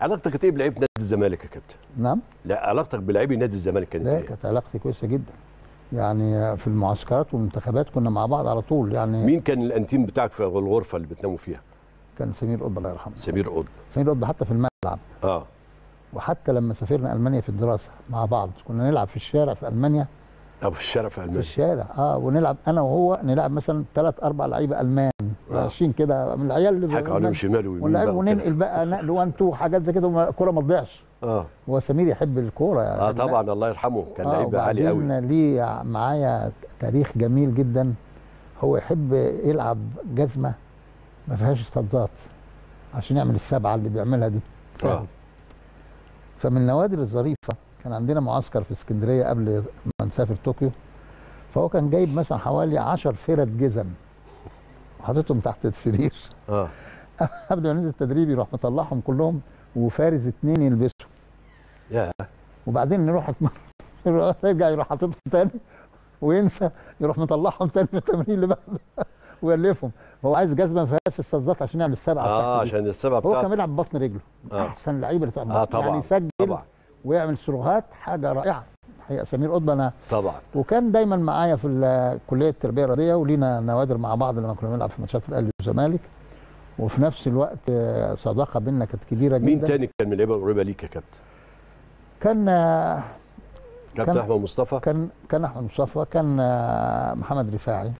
علاقتك كانت ايه بلعيبه نادي الزمالك يا كابتن؟ نعم لا علاقتك بلاعبي نادي الزمالك كانت لا ايه؟ كانت علاقتي كويسه جدا يعني في المعسكرات والمنتخبات كنا مع بعض على طول يعني مين كان الانتيم بتاعك في الغرفه اللي بتناموا فيها؟ كان سمير قطب الله يرحمه سمير قطب سمير قطب حتى في الملعب اه وحتى لما سافرنا المانيا في الدراسه مع بعض كنا نلعب في الشارع في المانيا ابو الشارع في في المانيا الشارع اه ونلعب انا وهو نلعب مثلا ثلاث اربع لعيبه المان آه. ماشيين كده من العيال اللي حكوا عليهم شمال ويمين ونلعب بقى وكده. وننقل بقى نقل وان تو حاجات زي كده وما- الكوره ما تضيعش اه هو سمير يحب الكوره يعني اه طبعا الله يرحمه كان لعيب عالي قوي وبعدين ليه معايا تاريخ جميل جدا هو يحب يلعب جزمه ما فيهاش استاذات عشان يعمل السبعه اللي بيعملها دي سهل. آه. فمن النوادر الظريفه كان عندنا معسكر في اسكندريه قبل ما نسافر طوكيو فهو كان جايب مثلا حوالي 10 فرد جزم وحاططهم تحت السرير اه قبل ما ننزل التدريب يروح مطلعهم كلهم وفارز اتنين يلبسوا يا وبعدين نروح أتمرن. يرجع يروح حاططهم تاني وينسى يروح مطلعهم تاني في التمرين اللي بعده ويلفهم هو عايز جزمه ما فيهاش استاذات عشان يعمل السبعه اه بتاعته دي. عشان السبب هو كان بتاعته بيلعب ببطن رجله آه. احسن لعيبه اللي بتلعب اه ببطن. يعني طبعا يسجل طبعا ويعمل سروهات حاجه رائعه حقيقه سمير قطب انا طبعا وكان دايما معايا في ال- كليه التربيه الرياضيه ولينا نوادر مع بعض لما كنا بنلعب في ماتشات الاهلي والزمالك وفي نفس الوقت آه، صداقه بينا كانت كبيره جدا مين تاني كان من اللعيبه القريبه ليك يا كابتن؟ كان آه، كابتن كان- احمد مصطفى كان كان احمد مصطفى كان آه، محمد رفاعي